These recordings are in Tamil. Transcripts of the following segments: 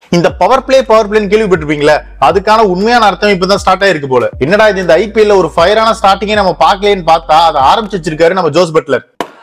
இந்த பவர் பிளே பவர் பிளேன்னு கேள்விப்பட்டிருப்பீங்களா அதுக்கான உண்மையான அர்த்தம் இப்பதான் ஸ்டார்ட் ஆயிருக்கு போல என்னடா இது இந்த ஐபிஎல்ல ஒரு ஃபயரான ஸ்டார்டிங்கே நம்ம பார்க்கலேன்னு பார்த்தா அதை ஆரம்பிச்சு வச்சிருக்காரு நம்ம ஜோஸ் பட்லர்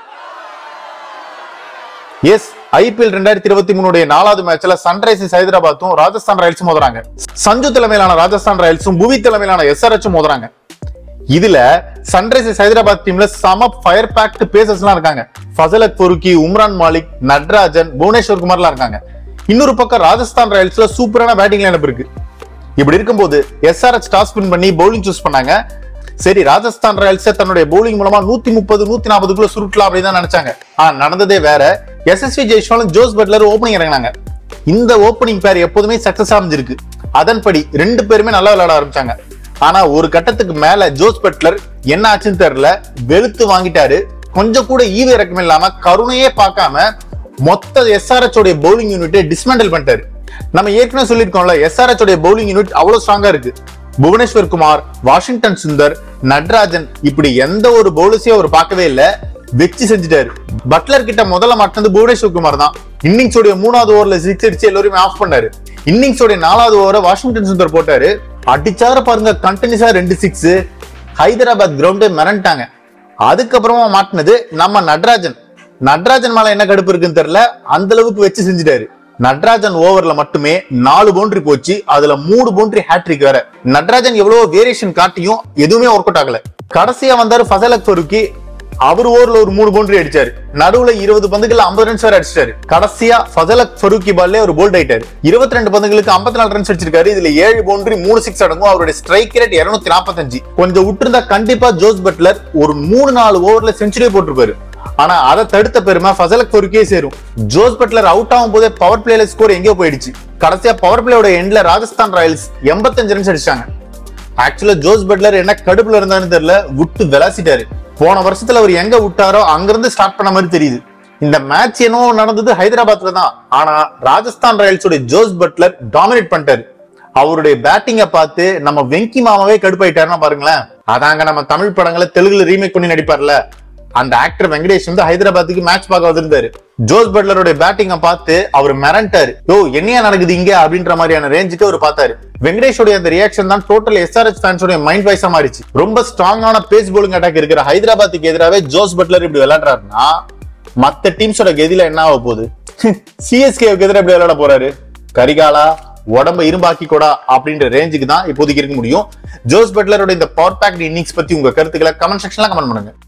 எஸ் ஐபிஎல் ரெண்டாயிரத்தி இருபத்தி மூணுடைய நாலாவது மேட்ச்ல சன்ரைசர்ஸ் ஹைதராபாத்தும் ராஜஸ்தான் ராயல்ஸும் மோதுறாங்க சஞ்சு தலைமையிலான ராஜஸ்தான் ராயல்ஸும் புவி தலைமையிலான எஸ்ஆர்எச்சும் மோதுறாங்க இதுல சன்ரைசர்ஸ் ஹைதராபாத் டீம்ல சம ஃபயர் பேக்ட் பேசர்ஸ் எல்லாம் இருக்காங்க ஃபசலத் பொருக்கி உம்ரான் மாலிக் நட்ராஜன் புவனேஸ்வர் குமார்லாம் இருக்காங்க இன்னொரு பக்கம் ராஜஸ்தான் ராயல்ஸ்ல சூப்பரான பேட்டிங் லைனப் இருக்கு இப்படி இருக்கும்போது எஸ்ஆர்எச் டாஸ் வின் பண்ணி பவுலிங் சூஸ் பண்ணாங்க சரி ராஜஸ்தான் ராயல்ஸ் தன்னுடைய பவுலிங் மூலமா நூத்தி முப்பது நூத்தி நாற்பதுக்குள்ள சுருட்டலாம் அப்படின்னு தான் நினைச்சாங்க ஆனா நடந்ததே வேற எஸ்எஸ்வி ஜெய்ஸ்வாலும் ஜோஸ் பட்லர் ஓப்பனிங் இறங்கினாங்க இந்த ஓப்பனிங் பேர் எப்போதுமே சக்சஸ் அமைஞ்சிருக்கு அதன்படி ரெண்டு பேருமே நல்லா விளையாட ஆரம்பிச்சாங்க ஆனா ஒரு கட்டத்துக்கு மேல ஜோஸ் பட்லர் என்ன ஆச்சுன்னு தெரியல வெளுத்து வாங்கிட்டாரு கொஞ்சம் கூட ஈவு இறக்கம் இல்லாம கருணையே பார்க்காம மொத்த எஸ்ஆர்எச் உடைய பவுலிங் யூனிட்டை டிஸ்மேண்டில் பண்ணிட்டாரு நம்ம ஏற்கனவே சொல்லியிருக்கோம்ல எஸ்ஆர்எச் உடைய பவுலிங் யூனிட் அவ்வளவு ஸ்ட்ராங்கா இருக்கு புவனேஸ்வர் குமார் வாஷிங்டன் சுந்தர் நட்ராஜன் இப்படி எந்த ஒரு பவுலர்ஸையும் அவர் பார்க்கவே இல்ல வெச்சு செஞ்சுட்டாரு பட்லர் கிட்ட முதல்ல மாட்டினது புவனேஸ்வர் குமார் தான் இன்னிங்ஸ் உடைய மூணாவது ஓவர்ல சிக்ஸ் அடிச்சு எல்லாருமே ஆஃப் பண்ணாரு இன்னிங்ஸ் உடைய நாலாவது ஓவரை வாஷிங்டன் சுந்தர் போட்டாரு அடிச்சார பாருங்க கண்டினியூஸா ரெண்டு சிக்ஸ் ஹைதராபாத் கிரவுண்டே மிரண்டாங்க அதுக்கப்புறமா மாட்டினது நம்ம நட்ராஜன் நட்ராஜன் மேல என்ன கடுப்பு இருக்குன்னு தெரியல அந்த அளவுக்கு வச்சு செஞ்சுட்டாரு நட்ராஜன் ஓவர்ல மட்டுமே நாலு பவுண்டரி போச்சு அதுல மூணு பவுண்டரி ஹேட்ரிக் வேற நட்ராஜன் எவ்வளவு வேரியேஷன் காட்டியும் எதுவுமே ஒர்க் அவுட் ஆகல கடைசியா வந்தாரு ஃபசலக் ஃபருக்கி அவர் ஓவர்ல ஒரு மூணு பவுண்டரி அடிச்சாரு நடுவுல இருபது பந்துகள்ல ஐம்பது ரன்ஸ் வேற அடிச்சிட்டாரு கடைசியா ஃபசலக் ஃபருக்கி பால்லே ஒரு போல்ட் ஆயிட்டாரு இருபத்தி ரெண்டு பந்துகளுக்கு ஐம்பத்தி நாலு ரன்ஸ் அடிச்சிருக்காரு இதுல ஏழு பவுண்டரி மூணு சிக்ஸ் அடங்கும் அவருடைய ஸ்ட்ரைக் ரேட் இருநூத்தி நாற்பத்தஞ்சு கொஞ்சம் விட்டுருந்தா கண்டிப்பா ஜோஸ் பட்லர் ஒரு மூணு நாலு ஓவர்ல செஞ்சுரி போட்டிருப்பாரு ஆனா அதை தடுத்த பெருமை ஃபசலக் ஃபருக்கே சேரும் ஜோஸ் பட்லர் அவுட் ஆகும் போதே பவர் பிளேல ஸ்கோர் எங்கேயோ போயிடுச்சு கடைசியா பவர் பிளேயோட எண்ட்ல ராஜஸ்தான் ராயல்ஸ் எண்பத்தஞ்சு ரன்ஸ் அடிச்சாங்க ஆக்சுவலா ஜோஸ் பட்லர் என்ன கடுப்புல இருந்தான்னு தெரியல விட்டு விளாசிட்டாரு போன வருஷத்துல அவர் எங்க விட்டாரோ அங்கிருந்து ஸ்டார்ட் பண்ண மாதிரி தெரியுது இந்த மேட்ச் என்னவோ நடந்தது ஹைதராபாத்ல தான் ஆனா ராஜஸ்தான் ராயல்ஸோட ஜோஸ் பட்லர் டாமினேட் பண்ணிட்டாரு அவருடைய பேட்டிங்கை பார்த்து நம்ம வெங்கி மாமாவே கடுப்பாயிட்டாருன்னா பாருங்களேன் அதாங்க நம்ம தமிழ் படங்களை தெலுங்குல ரீமேக் பண்ணி நடிப்பார்ல அந்த ஆக்டர் வெங்கடேஷ் வந்து ஹைதராபாத்துக்கு மேட்ச் பார்க்க வந்திருந்தாரு ஜோஸ் பட்லருடைய பேட்டிங்கை பார்த்து அவர் மிரண்டாரு யோ என்னையா நடக்குது இங்க அப்படின்ற மாதிரியான ரேஞ்சுக்கு அவர் பார்த்தாரு வெங்கடேஷோட அந்த ரியாக்ஷன் தான் டோட்டல் எஸ்ஆர்எச் ஃபேன்ஸோட மைண்ட் வைஸா மாறிச்சு ரொம்ப ஸ்ட்ராங்கான பேஸ் bowling அட்டாக் இருக்கிற ஹைதராபாத்துக்கு எதிராகவே ஜோஸ் பட்லர் இப்படி விளையாடுறாருன்னா மத்த டீம்ஸோட கதியில என்ன ஆக போகுது சிஎஸ்கேவுக்கு எதிராக இப்படி விளையாட போறாரு கரிகாலா உடம்ப இரும்பாக்கி கூடா அப்படின்ற ரேஞ்சுக்கு தான் இப்போதைக்கு இருக்க முடியும் ஜோஸ் பட்லரோட இந்த பவர் பேக்ட் இன்னிங்ஸ் பத்தி உங்க கருத்துக்களை கமெண்ட் செக்ஷன்ல கமெண்ட் பண்ணுங்க